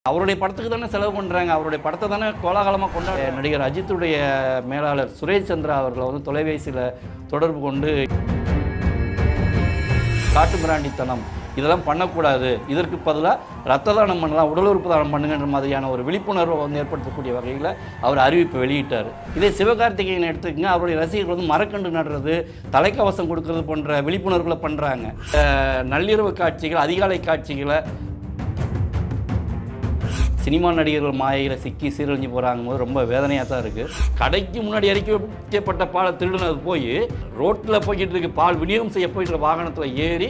அவருடைய படத்துக்கு தானே செலவு பண்ணுறாங்க அவருடைய படத்தை தானே கோலாகலமாக கொண்டாட நடிகர் அஜித்துடைய மேலாளர் சுரேஷ் சந்திரா அவர்களை வந்து தொலைபேசியில் தொடர்பு கொண்டு காட்டுமிராண்டித்தனம் இதெல்லாம் பண்ணக்கூடாது இதற்கு பதிலாக ரத்த தானம் பண்ணலாம் உடல் உறுப்பு தானம் பண்ணுங்கன்ற மாதிரியான ஒரு விழிப்புணர்வை வந்து ஏற்படுத்தக்கூடிய வகையில் அவர் அறிவிப்பு வெளியிட்டார் இதே சிவகார்த்திகேயன் எடுத்துக்கங்க அவருடைய ரசிகர்கள் வந்து மரக்கன்று நடுறது தலைக்கவசம் கொடுக்கறது போன்ற விழிப்புணர்வுகளை பண்ணுறாங்க நள்ளிரவு காட்சிகள் அதிகாலை காட்சிகளை சினிமா நடிகர்கள் மாயையில் சிக்கி சீரழிஞ்சு போகிறாங்க போது ரொம்ப வேதனையாக தான் இருக்குது கடைக்கு முன்னாடி இறக்கி வைக்கப்பட்ட பாலை திருடுனது போய் ரோட்டில் போய்கிட்டு இருக்கு பால் விநியோகம் செய்ய போயிட்டு இருக்க வாகனத்தில் ஏறி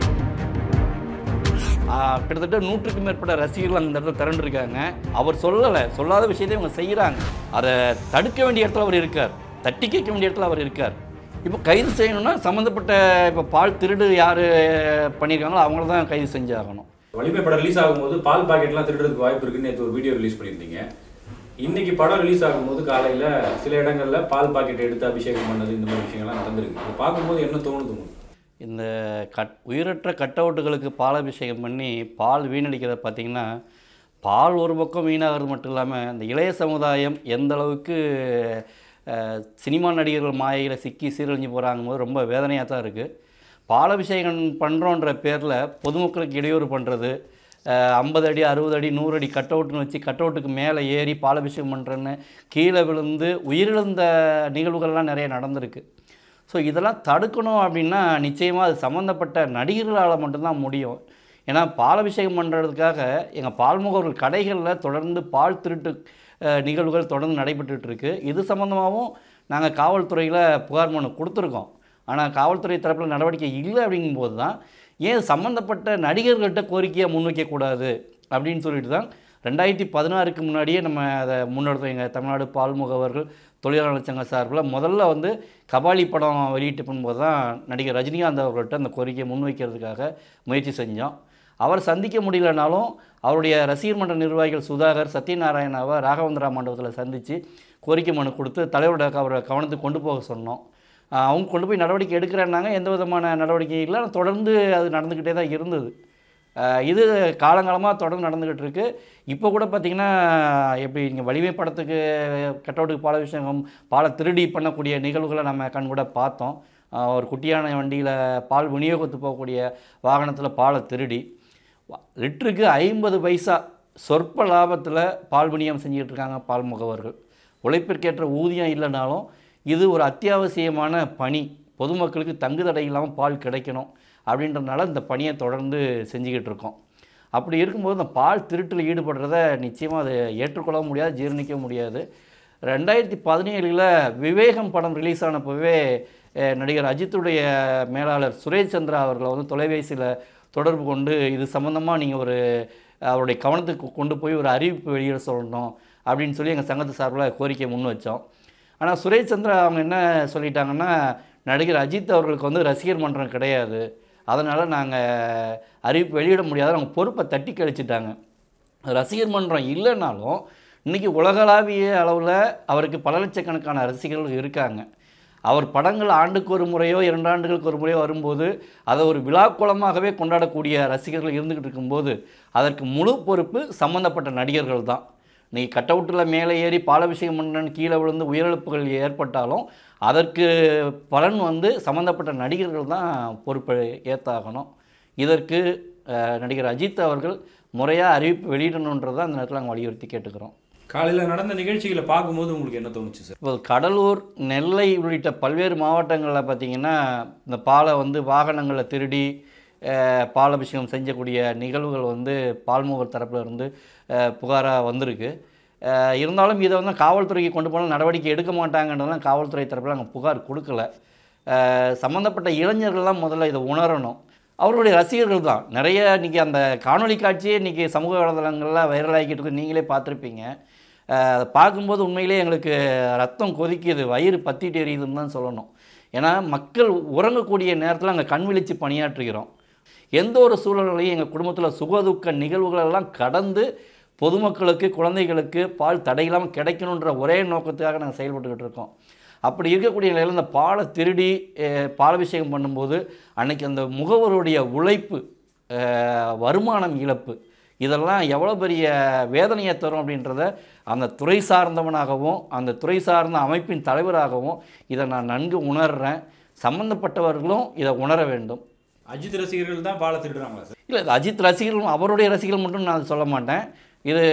ஆ, கிட்டத்தட்ட நூற்றுக்கு மேற்பட்ட ரசிகர்கள் அந்த இடத்துல திரண்டிருக்காங்க அவர் சொல்லலை சொல்லாத விஷயத்தை இவங்க செய்கிறாங்க அதை தடுக்க வேண்டிய இடத்துல அவர் இருக்கார் தட்டி கேட்க வேண்டிய இடத்துல அவர் இருக்கார் இப்போ கைது செய்யணும்னா சம்மந்தப்பட்ட இப்போ பால் திருடு யார் பண்ணியிருக்காங்களோ அவங்கள தான் கைது செஞ்சாகணும் வலிமை படம் ரிலீஸ் ஆகும்போது பால் பாக்கெட்லாம் திருடுறதுக்கு வாய்ப்பு இருக்குன்னு நேற்று ஒரு வீடியோ ரிலீஸ் பண்ணியிருந்தீங்க இன்னைக்கு படம் ரிலீஸ் ஆகும்போது காலையில் சில இடங்கள்ல பால் பாக்கெட் எடுத்து அபிஷேகம் பண்ணது இந்த மாதிரி விஷயங்கள்லாம் நடந்திருக்கு இது பார்க்கும்போது என்ன தோணுது உங்களுக்கு இந்த கட் உயிரற்ற கட்டவுட்டுகளுக்கு பாலாபிஷேகம் பண்ணி பால் வீணடிக்கிறத பார்த்தீங்கன்னா பால் ஒரு பக்கம் வீணாகிறது மட்டும் இல்லாமல் இந்த இளைய சமுதாயம் எந்த அளவுக்கு அஹ், சினிமா நடிகர்கள் மாயையில் சிக்கி சீரழிஞ்சு போகிறாங்க போது ரொம்ப வேதனையாக தான் இருக்குது பாலாபிஷேகம் பண்ணுறோன்ற பேரில் பொதுமக்களுக்கு இடையூறு பண்ணுறது ஐம்பது அடி அறுபது அடி நூறு அடி கட் அவுட்னு வச்சு கட் அவுட்டுக்கு மேலே ஏறி பாலாபிஷேகம் பண்ணுறேன்னு கீழே விழுந்து உயிரிழந்த நிகழ்வுகள்லாம் நிறைய நடந்திருக்கு ஸோ இதெல்லாம் தடுக்கணும் அப்படின்னா நிச்சயமாக அது சம்மந்தப்பட்ட நடிகர்களால் மட்டும்தான் முடியும் ஏன்னா பாலாபிஷேகம் பண்ணுறதுக்காக எங்கள் பால்முகவர்கள் கடைகளில் தொடர்ந்து பால் திருட்டு அஹ், நிகழ்வுகள் தொடர்ந்து நடைபெற்றுட்டு இருக்கு இது சம்மந்தமாகவும் நாங்கள் காவல்துறையில் புகார் மனு கொடுத்துருக்கோம் ஆனால் காவல்துறை தரப்பில் நடவடிக்கை இல்லை அப்படிங்கும்போது தான் ஏன் சம்மந்தப்பட்ட நடிகர்கள்ட்ட கோரிக்கையை முன்வைக்கக்கூடாது அப்படின்னு சொல்லிட்டு தான் ரெண்டாயிரத்தி பதினாறுக்கு முன்னாடியே நம்ம அதை முன்னெடுத்தோம் எங்கள் தமிழ்நாடு பால் முகவர்கள் தொழிலாளர் சங்க சார்பில் முதல்ல வந்து கபாலி படம் வெளியிட்டு பண்ணும்போது தான் நடிகர் ரஜினிகாந்த் அவர்கள்ட்ட அந்த கோரிக்கையை முன்வைக்கிறதுக்காக முயற்சி செஞ்சோம் அவர் சந்திக்க முடியலனாலும் அவருடைய ரசிகர் மன்ற நிர்வாகிகள் சுதாகர் சத்யநாராயணாவை ராகவேந்திரா மண்டபத்தில் சந்தித்து கோரிக்கை மனு கொடுத்து தலைவரோட அவரை கவனத்துக்கு கொண்டு போக சொன்னோம் ஆஹ் அவங்க கொண்டு போய் நடவடிக்கை எடுக்கிறேன்னாங்க எந்த விதமான நடவடிக்கை இல்லை ஆனா தொடர்ந்து அது நடந்துக்கிட்டே தான் இருந்தது ஆஹ் இது காலங்காலமாக தொடர்ந்து நடந்துக்கிட்டு இருக்கு இப்போ கூட பார்த்திங்கன்னா எப்படி இங்கே வலிமை படத்துக்கு கட்டவுட்டுக்கு பால விஷயம் பாலை திருடி பண்ணக்கூடிய நிகழ்வுகளை நம்ம கண் கூட பார்த்தோம் ஆஹ் ஒரு குட்டியான வண்டியில் பால் விநியோகத்துக்கு போகக்கூடிய வாகனத்தில் பாலை திருடி வ- லிட்டருக்கு ஐம்பது பைசா சொற்ப லாபத்தில் பால் விநியோகம் செஞ்சுக்கிட்டு இருக்காங்க பால் முகவர்கள் உழைப்பிற்கேற்ற ஊதியம் இல்லைனாலும் இது ஒரு அத்தியாவசியமான பணி பொதுமக்களுக்கு தங்கு தடை இல்லாமல் பால் கிடைக்கணும் அப்படின்றதுனால இந்த பணியை தொடர்ந்து செஞ்சுக்கிட்டு இருக்கோம் அப்படி இருக்கும்போது இந்த பால் திருட்டில் ஈடுபடுறத நிச்சயமாக அதை ஏற்றுக்கொள்ள முடியாது ஜீரணிக்க முடியாது ரெண்டாயிரத்தி பதினேழில் விவேகம் படம் ரிலீஸ் ஆனப்போவே அஹ், நடிகர் அஜித்துடைய மேலாளர் சுரேஷ் சந்திரா அவர்களை வந்து தொலைபேசியில் தொடர்பு கொண்டு இது சம்மந்தமாக நீங்கள் ஒரு அவருடைய கவனத்துக்கு கொண்டு போய் ஒரு அறிவிப்பு வெளியிட சொல்லணும் அப்படின்னு சொல்லி எங்கள் சங்கத்து சார்பில் கோரிக்கை முன் வச்சோம் ஆனால் சுரேஷ் சந்திரா அவங்க என்ன சொல்லிட்டாங்கன்னா நடிகர் அஜித் அவர்களுக்கு வந்து ரசிகர் மன்றம் கிடையாது அதனால் நாங்கள் அறிவிப்பு வெளியிட முடியாத அவங்க பொறுப்பை தட்டி கழிச்சிட்டாங்க ரசிகர் மன்றம் இல்லைனாலும் இன்றைக்கி உலகளாவிய அளவில் அவருக்கு பல லட்சக்கணக்கான ரசிகர்கள் இருக்காங்க அவர் படங்கள் ஆண்டுக்கு ஒரு முறையோ இரண்டு ஆண்டுகளுக்கு ஒரு முறையோ வரும்போது அதை ஒரு விழாக்கோலமாகவே கொண்டாடக்கூடிய ரசிகர்கள் இருந்துக்கிட்டு இருக்கும்போது அதற்கு முழு பொறுப்பு சம்மந்தப்பட்ட நடிகர்கள் தான் நீ கட் அவுட்டில் மேலே ஏறி பாலாபிஷேகம் பண்ணுறன்னு கீழே விழுந்து உயிரிழப்புகள் ஏற்பட்டாலும் அதற்கு பலன் வந்து சம்மந்தப்பட்ட நடிகர்கள் தான் பொறுப்பை ஏற்றாகணும் இதற்கு அஹ், நடிகர் அஜித் அவர்கள் முறையாக அறிவிப்பு வெளியிடணுன்றதை அந்த நேரத்தில் நாங்கள் வலியுறுத்தி கேட்டுக்கிறோம் காலையில் நடந்த நிகழ்ச்சிகளை பார்க்கும்போது உங்களுக்கு என்ன தோணுச்சு சார் இப்போ கடலூர் நெல்லை உள்ளிட்ட பல்வேறு மாவட்டங்களில் பார்த்திங்கன்னா இந்த பாலை வந்து வாகனங்களை திருடி அஹ், பாலாபிஷேகம் செஞ்சக்கூடிய நிகழ்வுகள் வந்து பால்முகர் தரப்புல இருந்து புகாராக வந்திருக்கு அஹ், இருந்தாலும் இதை வந்து காவல்துறைக்கு கொண்டு போனால் நடவடிக்கை எடுக்க மாட்டாங்கன்றதான் காவல்துறை தரப்பில் நாங்கள் புகார் கொடுக்கல அஹ், சம்மந்தப்பட்ட இளைஞர்கள்லாம் முதல்ல இதை உணரணும் அவர்களுடைய ரசிகர்கள் தான் நிறைய இன்றைக்கி அந்த காணொளி காட்சியே இன்றைக்கி சமூக வலைதளங்களில் வைரலாகிக்கிட்டு இருக்கு நீங்களே பார்த்துருப்பீங்க அஹ் அதை பார்க்கும்போது உண்மையிலே எங்களுக்கு ரத்தம் கொதிக்குது வயிறு பத்திட்டு எரியுதுன்னு தான் சொல்லணும் ஏன்னா மக்கள் உறங்கக்கூடிய நேரத்தில் அங்கே கண் விழித்து பணியாற்றுகிறோம் எந்த ஒரு சூழ்நிலையும் எங்கள் குடும்பத்தில் சுகதுக்க நிகழ்வுகளெல்லாம் கடந்து பொதுமக்களுக்கு குழந்தைகளுக்கு பால் தடையில்லாமல் கிடைக்கணுன்ற ஒரே நோக்கத்துக்காக நாங்கள் செயல்பட்டுக்கிட்டு இருக்கோம் அப்படி இருக்கக்கூடிய நிலையில் இந்த பாலை திருடி அஹ், பாலாபிஷேகம் பண்ணும்போது அன்னைக்கு அந்த முகவருடைய உழைப்பு அஹ், வருமானம் இழப்பு இதெல்லாம் எவ்வளோ பெரிய வேதனையை தரும் அப்படின்றத அந்த துறை சார்ந்தவனாகவும் அந்த துறை சார்ந்த அமைப்பின் தலைவராகவும் இதை நான் நன்கு உணர்றேன் சம்பந்தப்பட்டவர்களும் இதை உணர வேண்டும் அஜித் ரசிகர்கள் தான் பாலை திருடுறாங்களா சார் இல்லை இது அஜித் ரசிகர்கள் அவருடைய ரசிகர்கள் மட்டும் நான் சொல்ல மாட்டேன் இது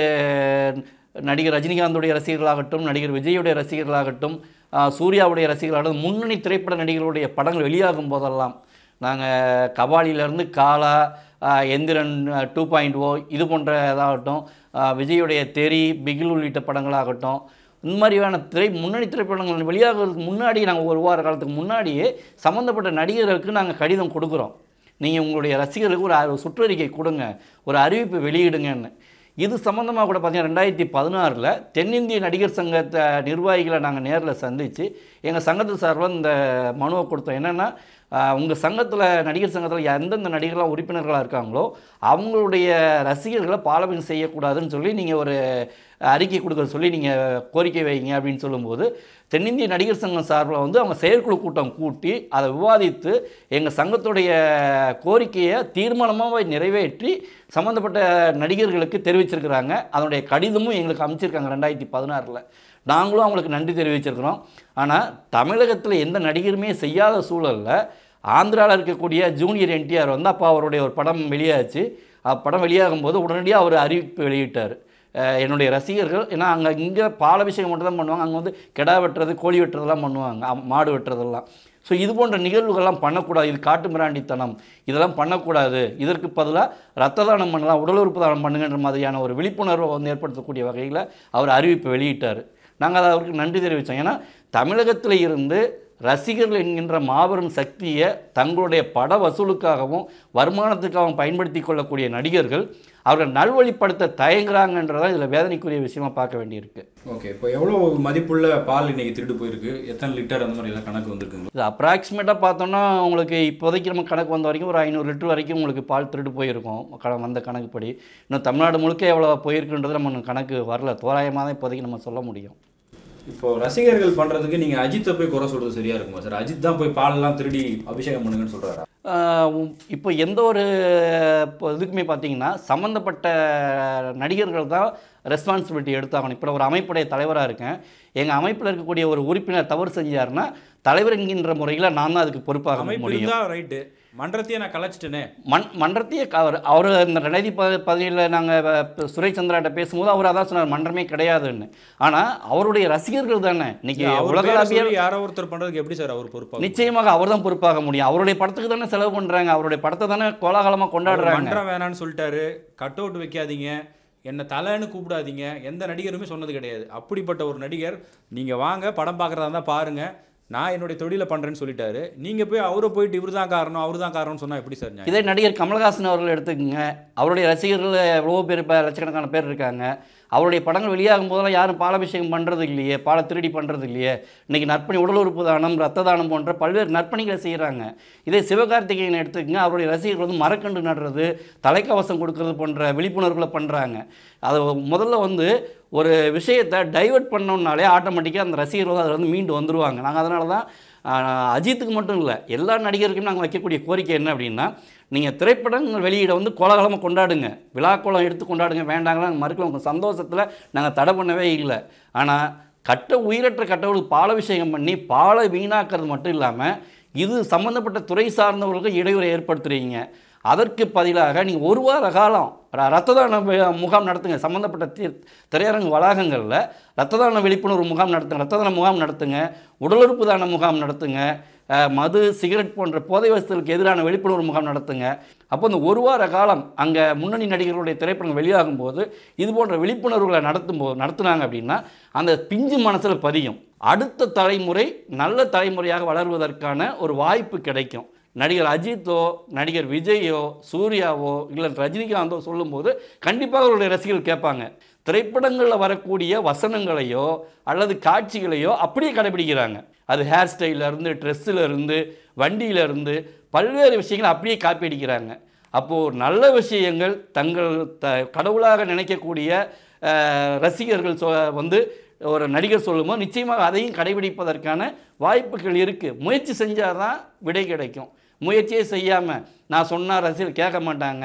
நடிகர் ரஜினிகாந்துடைய ரசிகர்களாகட்டும் நடிகர் விஜயுடைய ரசிகர்களாகட்டும் ஆஹ், சூர்யாவுடைய ரசிகர்களாகட்டும் முன்னணி திரைப்பட நடிகர்களுடைய படங்கள் வெளியாகும் போதெல்லாம் நாங்கள் கபாலியிலேருந்து காலா ஆஹ், எந்திரன் டூ பாயிண்ட் ஓ இது போன்ற இதாகட்டும் ஆஹ், விஜயுடைய தெரி பிகில் உள்ளிட்ட படங்களாகட்டும் இந்த மாதிரியான திரை முன்னணி திரைப்படங்கள் வெளியாகிறதுக்கு முன்னாடி நாங்கள் ஒரு வார காலத்துக்கு முன்னாடியே சம்மந்தப்பட்ட நடிகர்களுக்கு நாங்கள் கடிதம் கொடுக்குறோம் நீங்கள் உங்களுடைய ரசிகர்களுக்கு ஒரு அ- சுற்றறிக்கை கொடுங்க ஒரு அறிவிப்பு வெளியிடுங்கன்னு இது சம்மந்தமாக கூட பார்த்தீங்கன்னா ரெண்டாயிரத்தி பதினாறில் தென்னிந்திய நடிகர் சங்கத்தை நிர்வாகிகளை நாங்கள் நேரில் சந்தித்து எங்கள் சங்கத்து சார்பில் இந்த மனுவை கொடுத்தோம் என்னென்னா உங்கள் சங்கத்தில் நடிகர் சங்கத்தில் எந்தெந்த நடிகர்களாக உறுப்பினர்களாக இருக்காங்களோ அவங்களுடைய ரசிகர்களை பாலபின் செய்யக்கூடாதுன்னு சொல்லி நீங்கள் ஒரு அறிக்கை கொடுக்க சொல்லி நீங்கள் கோரிக்கை வைங்க அப்படின்னு சொல்லும்போது தென்னிந்திய நடிகர் சங்கம் சார்பில் வந்து அவங்க செயற்குழு கூட்டம் கூட்டி அதை விவாதித்து எங்கள் சங்கத்துடைய கோரிக்கையை தீர்மானமாக நிறைவேற்றி சம்மந்தப்பட்ட நடிகர்களுக்கு தெரிவிச்சிருக்கிறாங்க அதனுடைய கடிதமும் எங்களுக்கு அமைச்சிருக்காங்க ரெண்டாயிரத்தி பதினாறில் நாங்களும் அவங்களுக்கு நன்றி தெரிவிச்சிருக்கிறோம் ஆனால் தமிழகத்தில் எந்த நடிகருமே செய்யாத சூழலில் ஆந்திராவில் இருக்கக்கூடிய ஜூனியர் என்டிஆர் வந்து அப்போ அவருடைய ஒரு படம் வெளியாச்சு அப்படம் வெளியாகும் போது உடனடியாக அவர் அறிவிப்பு வெளியிட்டார் அஹ் என்னுடைய ரசிகர்கள் ஏன்னா அங்கே இங்கே பாலாபிஷேகம் மட்டும் தான் பண்ணுவாங்க அங்கே வந்து கெடா வெட்டுறது கோழி வெட்டுறதெல்லாம் பண்ணுவாங்க அம்- மாடு வெட்டுறதெல்லாம் ஸோ இது போன்ற நிகழ்வுகள்லாம் பண்ணக்கூடாது இது காட்டு மிராண்டித்தனம் இதெல்லாம் பண்ணக்கூடாது இதற்கு பதிலாக ரத்த தானம் பண்ணலாம் உடல் உறுப்பு தானம் பண்ணுங்கன்ற மாதிரியான ஒரு விழிப்புணர்வை வந்து ஏற்படுத்தக்கூடிய வகையில் அவர் அறிவிப்பு வெளியிட்டார் நாங்கள் அதை அவருக்கு நன்றி தெரிவித்தோம் ஏன்னா தமிழகத்தில் இருந்து ரசிகர்கள் என்கின்ற மாபெரும் சக்தியை தங்களுடைய பட வசூலுக்காகவும் வருமானத்துக்காகவும் பயன்படுத்தி கொள்ளக்கூடிய நடிகர்கள் அவர்கள் நல்வழிப்படுத்த தயங்குறாங்கன்றதான் இதில் வேதனைக்குரிய விஷயமா பார்க்க வேண்டியிருக்கு ஓகே இப்போ எவ்வளோ மதிப்புள்ள பால் இன்னைக்கு திருடு போயிருக்கு எத்தனை லிட்டர் அந்த மாதிரி எல்லாம் கணக்கு வந்திருக்குங்களா இது அப்ராக்சிமேட்டாக பார்த்தோம்னா உங்களுக்கு இப்போதைக்கு நம்ம கணக்கு வந்த வரைக்கும் ஒரு ஐநூறு லிட்டர் வரைக்கும் உங்களுக்கு பால் திருடு போயிருக்கும் க வந்த கணக்குப்படி இன்னும் தமிழ்நாடு முழுக்க எவ்வளோ போயிருக்குன்றது நம்ம கணக்கு வரல தோராயமாக தான் இப்போதைக்கு நம்ம சொல்ல முடியும் இப்போ ரசிகர்கள் பண்றதுக்கு நீங்க அஜித்தை போய் குறை சொல்றது சரியா இருக்குமா சார் அஜித் தான் போய் பாலெல்லாம் திருடி அபிஷேகம் பண்ணுங்கன்னு சொல்றாரா ஆஹ் உம் இப்போ எந்த ஒரு இப்போ இதுக்குமே பார்த்தீங்கன்னா சம்மந்தப்பட்ட நடிகர்கள் தான் ரெஸ்பான்சிபிலிட்டி எடுத்தாகணும் இப்போ நான் ஒரு அமைப்புடைய தலைவராக இருக்கேன் எங்கள் அமைப்பில் இருக்கக்கூடிய ஒரு உறுப்பினர் தவறு செஞ்சாருன்னா தலைவர் என்கின்ற முறையில் நான் தான் அதுக்கு பொறுப்பாக அமைப்பு முடியும் இருந்தா ரைட்டு மன்றத்தையே நான் கலைச்சிட்டேனே மண் மன்றத்தையே அவர் அவர் இந்த ரெண்டாயிரத்தி ப பதினேழில் நாங்கள் சுரேஷ் சந்திராட்ட பேசும்போது அவர் அதான் சொன்னார் மன்றமே கிடையாதுன்னு ஆனால் அவருடைய ரசிகர்கள் தானே இன்னைக்கு அவர் பேரை உலகளாவிய சொல்லி யாரோ ஒருத்தர் பண்றதுக்கு எப்படி சார் அவர் பொறுப்பாக நிச்சயமாக அவர் தான் பொறுப்பாக முடியும் அவருடைய படத்துக்கு தானே செலவு பண்ணுறாங்க அவருடைய படத்தை தானே கோலாகலமாக கொண்டாடுறாங்க மன்றம் வேணான்னு சொல்லிட்டாரு கட் அவுட் வைக்காதீங்க என்ன தலைன்னு கூப்பிடாதீங்க எந்த நடிகருமே சொன்னது கிடையாது அப்படிப்பட்ட ஒரு நடிகர் நீங்க வாங்க படம் பார்க்குறதா இருந்தால் பாருங்க நான் என்னுடைய தொழிலை பண்றேன்னு சொல்லிட்டாரு நீங்க போய் அவரை போயிட்டு இவர் தான் காரணம் அவர் தான் காரணம்னு சொன்னா எப்படி சார் நியாயம்? இதே நடிகர் கமலஹாசன் அவர்கள் எடுத்துக்கங்க அவருடைய ரசிகர்கள் எவ்வளோ பேர் இப்போ லட்சக்கணக்கான பேர் இருக்காங்க அவருடைய படங்கள் வெளியாகும் போதெல்லாம் யாரும் பாலாபிஷேகம் பண்ணுறது இல்லையே பால திருடி பண்ணுறது இல்லையே இன்றைக்கி நற்பணி உடல் உறுப்பு தானம் ரத்த தானம் போன்ற பல்வேறு நற்பணிகளை செய்கிறாங்க இதே சிவகார்த்திகேயன் எடுத்துக்கங்க அவருடைய ரசிகர்கள் வந்து மரக்கன்று நடுறது தலைக்கவசம் கொடுக்கறது போன்ற விழிப்புணர்வுகளை பண்ணுறாங்க அது முதல்ல வந்து ஒரு விஷயத்தை டைவர்ட் பண்ணோம்னாலே ஆட்டோமேட்டிக்காக அந்த ரசிகர்கள் வந்து அதில் வந்து மீண்டு வந்துருவாங்க நாங்கள் அதனால தான் ஆஹ், அஜித்துக்கு மட்டும் இல்லை எல்லா நடிகருக்கும் நாங்கள் வைக்கக்கூடிய கோரிக்கை என்ன அப்படின்னா நீங்கள் திரைப்படங்கள் வெளியிட வந்து கோலாகலமாக கொண்டாடுங்க விழாக்கோலம் எடுத்து கொண்டாடுங்க வேண்டாங்களா மறுக்கல உங்கள் சந்தோஷத்தில் நாங்கள் தடை பண்ணவே இல்லை ஆனால் கட்ட உயிரற்ற கட்டவர்களுக்கு பாலாபிஷேகம் பண்ணி பாலை வீணாக்கிறது மட்டும் இல்லாமல் இது சம்மந்தப்பட்ட துறை சார்ந்தவர்களுக்கு இடையூறை ஏற்படுத்துறீங்க அதற்கு பதிலாக நீங்கள் ஒரு வார காலம் ர- ரத்த தான வி- முகாம் நடத்துங்க சம்மந்தப்பட்ட தி- திரையரங்கு வளாகங்களில் ரத்த தான விழிப்புணர்வு முகாம் நடத்துங்க ரத்த தான முகாம் நடத்துங்க உடலுறுப்பு தான முகாம் நடத்துங்க அஹ், மது சிகரெட் போன்ற போதை வசதிகளுக்கு எதிரான விழிப்புணர்வு முகாம் நடத்துங்க அப்போ இந்த ஒரு வார காலம் அங்கே முன்னணி நடிகர்களுடைய திரைப்படங்கள் வெளியாகும் போது இது போன்ற விழிப்புணர்வுகளை நடத்தும் போது நடத்துனாங்க அப்படின்னா அந்த பிஞ்சு மனசில் பதியும் அடுத்த தலைமுறை நல்ல தலைமுறையாக வளர்வதற்கான ஒரு வாய்ப்பு கிடைக்கும் நடிகர் அஜித்தோ நடிகர் விஜயோ சூர்யாவோ இல்லை ரஜினிகாந்தோ சொல்லும்போது கண்டிப்பாக அவருடைய ரசிகர்கள் கேட்பாங்க திரைப்படங்களில் வரக்கூடிய வசனங்களையோ அல்லது காட்சிகளையோ அப்படியே கடைபிடிக்கிறாங்க அது ஹேர் ஸ்டைல்ல இருந்து ட்ரெஸ்ஸில் இருந்து வண்டியில இருந்து பல்வேறு விஷயங்களை அப்படியே காப்பி அடிக்கிறாங்க அப்போது நல்ல விஷயங்கள் தங்கள் த கடவுளாக நினைக்கக்கூடிய அஹ், ரசிகர்கள் சொ வந்து ஒரு நடிகர் சொல்லும்போது நிச்சயமாக அதையும் கடைபிடிப்பதற்கான வாய்ப்புகள் இருக்குது முயற்சி செஞ்சால் தான் விடை கிடைக்கும் முயற்சியே செய்யாமல் நான் சொன்னால் ரசிகர் கேட்க மாட்டாங்க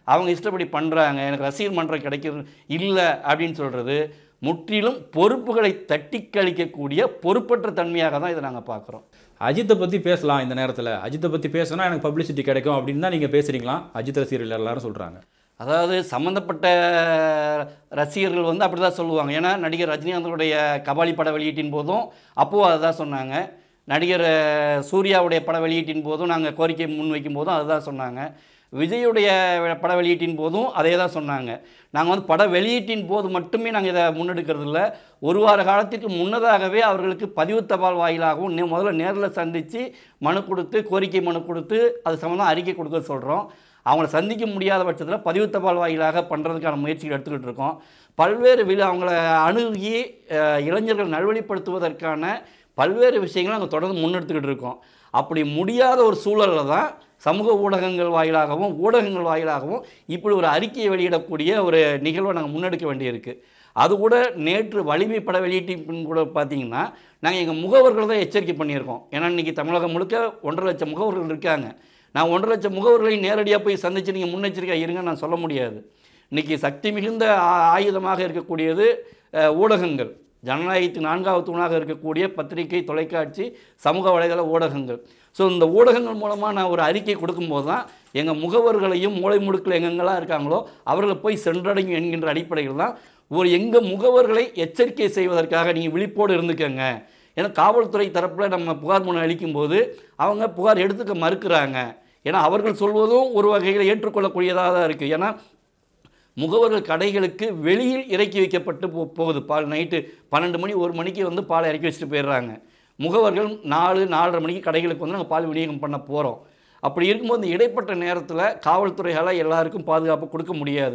அவங்க இஷ்டப்படி பண்ணுறாங்க எனக்கு ரசிகர் மன்றம் கிடைக்கிறது இல்லை அப்படின்னு சொல்கிறது முற்றிலும் பொறுப்புகளை தட்டி கழிக்கக்கூடிய பொறுப்பற்ற தன்மையாக தான் இதை நாங்கள் பார்க்குறோம் அஜித்தை பற்றி பேசலாம் இந்த நேரத்தில் அஜித்தை பற்றி பேசினா எனக்கு பப்ளிசிட்டி கிடைக்கும் அப்படின்னு தான் நீங்கள் பேசுகிறீங்களா அஜித் ரசிகர்கள் எல்லாரும் சொல்கிறாங்க அதாவது சம்மந்தப்பட்ட ரசிகர்கள் வந்து அப்படி தான் சொல்லுவாங்க ஏன்னா நடிகர் ரஜினிகாந்தனுடைய கபாலி பட வெளியீட்டின் போதும் அப்போவும் அதை தான் சொன்னாங்க நடிகர் அஹ், சூர்யாவுடைய பட வெளியீட்டின் போதும் நாங்கள் கோரிக்கை முன்வைக்கும் போதும் அதுதான் சொன்னாங்க விஜயுடைய பட வெளியீட்டின் போதும் அதே தான் சொன்னாங்க நாங்கள் வந்து பட வெளியீட்டின் போது மட்டுமே நாங்கள் இதை முன்னெடுக்கிறது இல்லை ஒரு வார காலத்திற்கு முன்னதாகவே அவர்களுக்கு பதிவு தபால் வாயிலாகவும் நே- முதல்ல நேரில் சந்தித்து மனு கொடுத்து கோரிக்கை மனு கொடுத்து அது சம்மந்தம் அறிக்கை கொடுக்க சொல்கிறோம் அவங்கள சந்திக்க முடியாத பட்சத்தில் பதிவு தபால் வாயிலாக பண்ணுறதுக்கான முயற்சிகள் எடுத்துக்கிட்டு இருக்கோம் பல்வேறு விழா அவங்கள அணுகி அஹ், இளைஞர்கள் நல்வழிப்படுத்துவதற்கான பல்வேறு விஷயங்களை நாங்கள் தொடர்ந்து முன்னெடுத்துக்கிட்டு இருக்கோம் அப்படி முடியாத ஒரு சூழலில் தான் சமூக ஊடகங்கள் வாயிலாகவும் ஊடகங்கள் வாயிலாகவும் இப்படி ஒரு அறிக்கையை வெளியிடக்கூடிய ஒரு நிகழ்வை நாங்கள் முன்னெடுக்க வேண்டியிருக்கு அது கூட நேற்று வலிமை பட வெளியீட்டின் பின் கூட பார்த்தீங்கன்னா நாங்கள் எங்கள் முகவர்கள் தான் எச்சரிக்கை பண்ணியிருக்கோம் ஏன்னா இன்றைக்கி தமிழகம் முழுக்க ஒன்றரை லட்சம் முகவர்கள் இருக்காங்க நான் ஒன்றரை லட்சம் முகவர்களை நேரடியாக போய் சந்தித்து நீங்கள் முன்னெச்சரிக்கை இருங்க நான் சொல்ல முடியாது இன்றைக்கி சக்தி மிகுந்த ஆ- ஆயுதமாக இருக்கக்கூடியது அஹ், ஊடகங்கள் ஜனநாயகத்தின் நான்காவது தூணாக இருக்கக்கூடிய பத்திரிகை தொலைக்காட்சி சமூக வலைதள ஊடகங்கள் ஸோ இந்த ஊடகங்கள் மூலமாக நான் ஒரு அறிக்கை கொடுக்கும்போது தான் எங்கள் முகவர்களையும் மூளை முடுக்கில் எங்கெங்கெல்லாம் இருக்காங்களோ அவர்களை போய் சென்றடையும் என்கின்ற அடிப்படையில் தான் ஒரு எங்கள் முகவர்களை எச்சரிக்கை செய்வதற்காக நீங்கள் விழிப்போடு இருந்துக்கங்க ஏன்னா காவல்துறை தரப்பில் நம்ம புகார் மனு அளிக்கும்போது அவங்க புகார் எடுத்துக்க மறுக்கிறாங்க ஏன்னா அவர்கள் சொல்வதும் ஒரு வகையில் ஏற்றுக்கொள்ளக்கூடியதாக தான் இருக்குது ஏன்னா முகவர்கள் கடைகளுக்கு வெளியில் இறக்கி வைக்கப்பட்டு போ போகுது பால் நைட்டு பன்னெண்டு மணி ஒரு மணிக்கு வந்து பாலை இறக்கி வச்சுட்டு போயிடுறாங்க முகவர்கள் நாலு நாலரை மணிக்கு கடைகளுக்கு வந்து நாங்கள் பால் விநியோகம் பண்ண போகிறோம் அப்படி இருக்கும்போது இந்த இடைப்பட்ட நேரத்தில் காவல்துறையால் எல்லாருக்கும் பாதுகாப்பு கொடுக்க முடியாது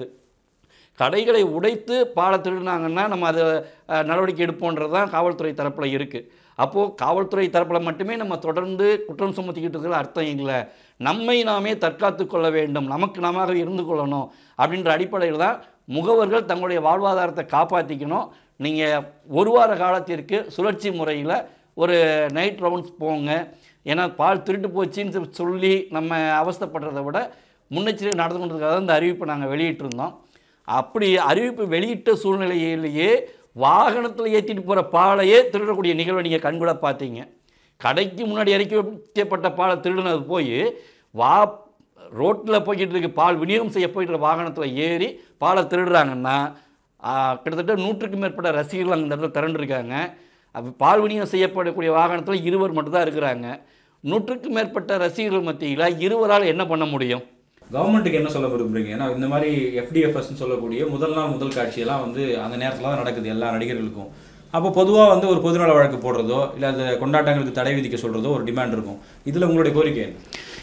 கடைகளை உடைத்து பாலை திருடினாங்கன்னா நம்ம அதை அஹ், நடவடிக்கை எடுப்போன்றது தான் காவல்துறை தரப்பில் இருக்குது அப்போது காவல்துறை தரப்பில் மட்டுமே நம்ம தொடர்ந்து குற்றம் சுமத்திக்கிட்டு இருக்கிறது அர்த்தம் இல்லை நம்மை நாமே தற்காத்து கொள்ள வேண்டும் நமக்கு நாம இருந்து கொள்ளணும் அப்படின்ற அடிப்படையில் தான் முகவர்கள் தங்களுடைய வாழ்வாதாரத்தை காப்பாற்றிக்கணும் நீங்கள் ஒரு வார காலத்திற்கு சுழற்சி முறையில் ஒரு நைட் ரவுண்ட்ஸ் போங்க ஏன்னா பால் திருட்டு போச்சுன்னு சொல்லி நம்ம அவஸ்தைப்படுறதை விட முன்னெச்சரிக்கை நடந்து கொண்டதுக்காக தான் இந்த அறிவிப்பை நாங்கள் வெளியிட்டிருந்தோம் அப்படி அறிவிப்பு வெளியிட்ட சூழ்நிலையிலேயே வாகனத்தில் ஏற்றிட்டு போகிற பாலையே திருடக்கூடிய நிகழ்வை நீங்கள் கண்கூட பார்த்தீங்க கடைக்கு முன்னாடி இறக்கி வைக்கப்பட்ட பாலை திருடினது போய் வா ரோட்டில் போய்கிட்டு இருக்கு பால் விநியோகம் செய்ய போயிட்டு இருக்க வாகனத்தில் ஏறி பாலை திருடுறாங்கன்னா ஆ, கிட்டத்தட்ட நூற்றுக்கும் மேற்பட்ட ரசிகர்கள் அந்த இடத்துல திரண்டிருக்காங்க அப்ப பால் விநியோகம் செய்யப்படக்கூடிய வாகனத்தில் இருவர் மட்டும்தான் இருக்கிறாங்க நூற்றுக்கும் மேற்பட்ட ரசிகர்கள் மத்தியில் இருவரால் என்ன பண்ண முடியும் கவர்மெண்ட்டுக்கு என்ன சொல்ல விரும்புறீங்க ஏன்னா இந்த மாதிரி எஃப்டிஎஃப்எஸ்ன்னு சொல்லக்கூடிய முதல் நாள் முதல் காட்சியெல்லாம் வந்து அந்த நேரத்தில் தான் நடக்குது எல்லா நடிகர்களுக்கும் அப்போ பொதுவாக வந்து ஒரு பொதுநல வழக்கு போடுறதோ இல்லை அந்த கொண்டாட்டங்களுக்கு தடை விதிக்க சொல்கிறதோ ஒரு டிமாண்ட் இருக்கும் இதில் உங்களுடைய கோரிக்கை என்ன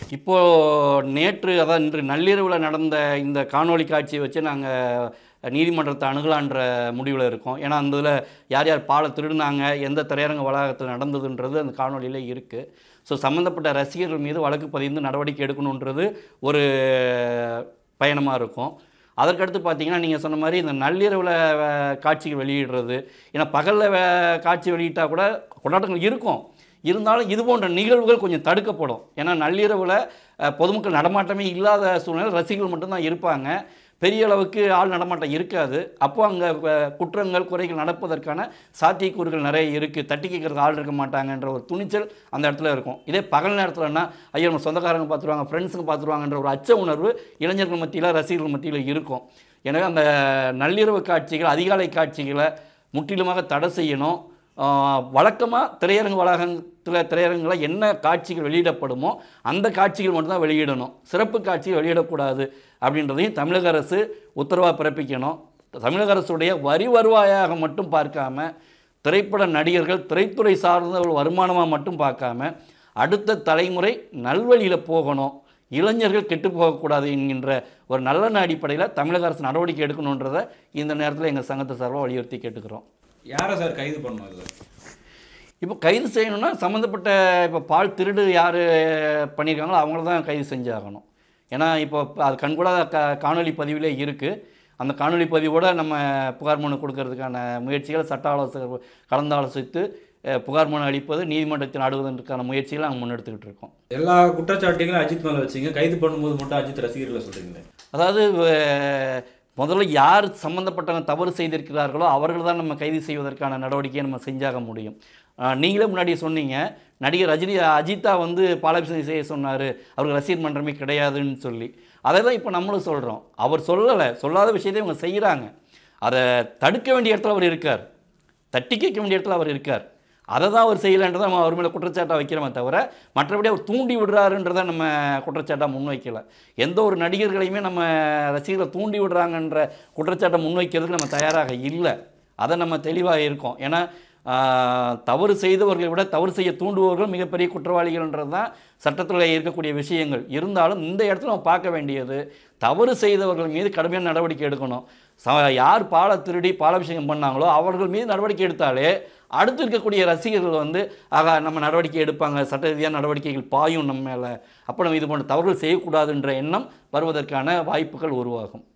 இப்போது நேற்று அதான் இன்று நள்ளிரவில் நடந்த இந்த காணொளி காட்சியை வச்சு நாங்கள் நீதிமன்றத்தை அணுகலான்ற முடிவில் இருக்கோம் ஏன்னா அந்த இதில் யார் யார் பாலை திருடினாங்க எந்த திரையரங்க வளாகத்தில் நடந்ததுன்றது அந்த காணொளியில் இருக்குது ஸோ சம்மந்தப்பட்ட ரசிகர்கள் மீது வழக்கு பதிந்து நடவடிக்கை எடுக்கணுன்றது ஒரு பயணமாக இருக்கும் அதற்கடுத்து பார்த்தீங்கன்னா நீங்கள் சொன்ன மாதிரி இந்த நள்ளிரவில் அஹ், காட்சிகள் வெளியிடுறது ஏன்னா பகலில் காட்சி வெளியிட்டால் கூட கொண்டாட்டங்கள் இருக்கும் இருந்தாலும் இது போன்ற நிகழ்வுகள் கொஞ்சம் தடுக்கப்படும் ஏன்னா நள்ளிரவில் அஹ், பொதுமக்கள் நடமாட்டமே இல்லாத சூழ்நிலை ரசிகர்கள் மட்டும்தான் இருப்பாங்க பெரிய அளவுக்கு ஆள் நடமாட்டம் இருக்காது அப்போ அங்கே குற்றங்கள் குறைகள் நடப்பதற்கான சாத்தியக்கூறுகள் நிறைய இருக்குது தட்டி கேட்குறது ஆள் இருக்க மாட்டாங்கன்ற ஒரு துணிச்சல் அந்த இடத்துல இருக்கும் இதே பகல் நேரத்தில்னா ஐயோ நம்ம சொந்தக்காரங்க பார்த்துருவாங்க ஃப்ரெண்ட்ஸுங்க பார்த்துருவாங்கன்ற ஒரு அச்ச உணர்வு இளைஞர்கள் மத்தியில் ரசிகர்கள் மத்தியில் இருக்கும் எனவே அந்த நள்ளிரவு காட்சிகள் அதிகாலை காட்சிகளை முற்றிலுமாக தடை செய்யணும் வழக்கமாக திரையரங்கு வளாகத்தில் திரையரங்கில் என்ன காட்சிகள் வெளியிடப்படுமோ அந்த காட்சிகள் மட்டும்தான் வெளியிடணும் சிறப்பு காட்சிகள் வெளியிடக்கூடாது அப்படின்றதையும் தமிழக அரசு உத்தரவாக பிறப்பிக்கணும் தமிழக அரசுடைய வரி வருவாயாக மட்டும் பார்க்காம திரைப்பட நடிகர்கள் திரைத்துறை சார்ந்த ஒரு வருமானமாக மட்டும் பார்க்காம அடுத்த தலைமுறை நல்வழியில் போகணும் இளைஞர்கள் கெட்டு போகக்கூடாது என்கின்ற ஒரு நல்லெண்ண அடிப்படையில் தமிழக அரசு நடவடிக்கை எடுக்கணுன்றதை இந்த நேரத்தில் எங்கள் சங்கத்தை சார்பாக வலியுறுத்தி கேட்டுக்கிறோம் யாரை சார் கைது பண்ணணும் இதில் இப்போ கைது செய்யணும்னா சம்மந்தப்பட்ட இப்போ பால் திருடு யார் பண்ணியிருக்காங்களோ அவங்கள தான் கைது செஞ்சாகணும் ஏன்னா இப்போ அது கண்கூடாத க காணொலி பதிவிலே இருக்குது அந்த காணொலி பதிவோட நம்ம புகார் மனு கொடுக்கறதுக்கான முயற்சிகளை சட்ட ஆலோசகர் கலந்தாலோசித்து அஹ், புகார் மனு அளிப்பது நீதிமன்றத்தில் நாடுவதற்கான முயற்சிகளை நாங்கள் முன்னெடுத்துக்கிட்டு இருக்கோம் எல்லா குற்றச்சாட்டுகளும் அஜித் மேலே வச்சிங்க கைது பண்ணும்போது மட்டும் அஜித் ரசிகர்களை சொல்கிறீங்களே அதாவது அஹ், முதல்ல யார் சம்மந்தப்பட்டவங்க தவறு செய்திருக்கிறார்களோ அவர்கள் தான் நம்ம கைது செய்வதற்கான நடவடிக்கையை நம்ம செஞ்சாக முடியும் அஹ், நீங்களே முன்னாடி சொன்னீங்க நடிகர் ரஜினி அஜித்தா வந்து பாலாபிஷேகம் செய்ய சொன்னார் அவருக்கு ரசிகர் மன்றமே கிடையாதுன்னு சொல்லி அதை தான் இப்போ நம்மளும் சொல்கிறோம் அவர் சொல்லலை சொல்லாத விஷயத்தை இவங்க செய்கிறாங்க அதை தடுக்க வேண்டிய இடத்துல அவர் இருக்கார் தட்டி கேட்க வேண்டிய இடத்துல அவர் இருக்கார் அதை தான் அவர் செய்யலைன்றதை நம்ம அவர் மேலே குற்றச்சாட்டாக வைக்கிறோமே தவிர மற்றபடி அவர் தூண்டி விடுறாருன்றதை நம்ம குற்றச்சாட்டாக முன்வைக்கல எந்த ஒரு நடிகர்களையுமே நம்ம ரசிகர்களை தூண்டி விடுறாங்கன்ற குற்றச்சாட்டை முன்வைக்கிறதுக்கு நம்ம தயாராக இல்லை அதை நம்ம தெளிவாக இருக்கோம் ஏன்னா ஆஹ், தவறு செய்தவர்களை விட தவறு செய்ய தூண்டுபவர்கள் மிகப்பெரிய குற்றவாளிகள்ன்றது தான் சட்டத்தில் இருக்கக்கூடிய விஷயங்கள் இருந்தாலும் இந்த இடத்துல நம்ம பார்க்க வேண்டியது தவறு செய்தவர்கள் மீது கடுமையான நடவடிக்கை எடுக்கணும் ச யார் பாலை திருடி பாலாபிஷேகம் பண்ணாங்களோ அவர்கள் மீது நடவடிக்கை எடுத்தாலே அடுத்து இருக்கக்கூடிய ரசிகர்கள் வந்து ஆகா நம்ம நடவடிக்கை எடுப்பாங்க சட்ட ரீதியான நடவடிக்கைகள் பாயும் நம்ம மேலே அப்போ நம்ம இது போன்ற தவறுகள் செய்யக்கூடாதுன்ற எண்ணம் வருவதற்கான வாய்ப்புகள் உருவாகும்